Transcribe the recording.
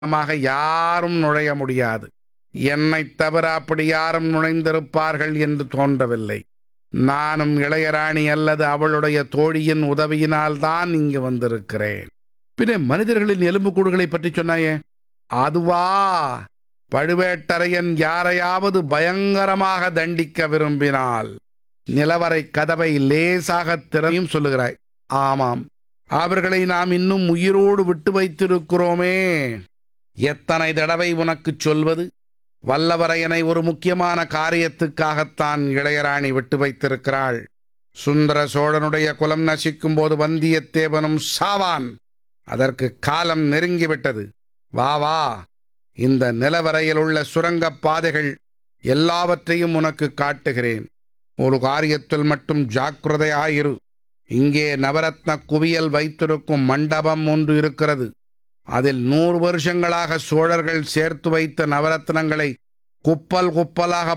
மாக யாரும் நுழைய முடியாது என்னைத் தவிர அப்படி யாரும் நுழைந்திருப்பார்கள் என்று தோன்றவில்லை நானும் இளையராணி அல்லது அவளுடைய தோழியின் உதவியினால் தான் இங்கு வந்திருக்கிறேன் பின்ன மனிதர்களின் எலும்புக்கூடுகளை பற்றி சொன்னாயே அதுவா பழுவேட்டரையன் யாரையாவது பயங்கரமாக தண்டிக்க விரும்பினால் நிலவரை கதவை லேசாக திறமையும் சொல்லுகிறாய் ஆமாம் அவர்களை நாம் இன்னும் உயிரோடு விட்டு வைத்திருக்கிறோமே எத்தனை தடவை உனக்குச் சொல்வது வல்லவரையனை ஒரு முக்கியமான காரியத்துக்காகத்தான் இளையராணி விட்டு வைத்திருக்கிறாள் சுந்தர சோழனுடைய குலம் நசிக்கும் போது வந்தியத்தேவனும் சாவான் அதற்கு காலம் நெருங்கிவிட்டது வா வா இந்த நிலவரையில் உள்ள சுரங்கப் பாதைகள் எல்லாவற்றையும் உனக்கு காட்டுகிறேன் ஒரு காரியத்தில் மட்டும் ஜாக்கிரதையாயிரு இங்கே நவரத்ன குவியல் வைத்திருக்கும் மண்டபம் ஒன்று இருக்கிறது அதில் நூறு வருஷங்களாக சோழர்கள் சேர்த்து வைத்த நவரத்னங்களை குப்பல் குப்பலாக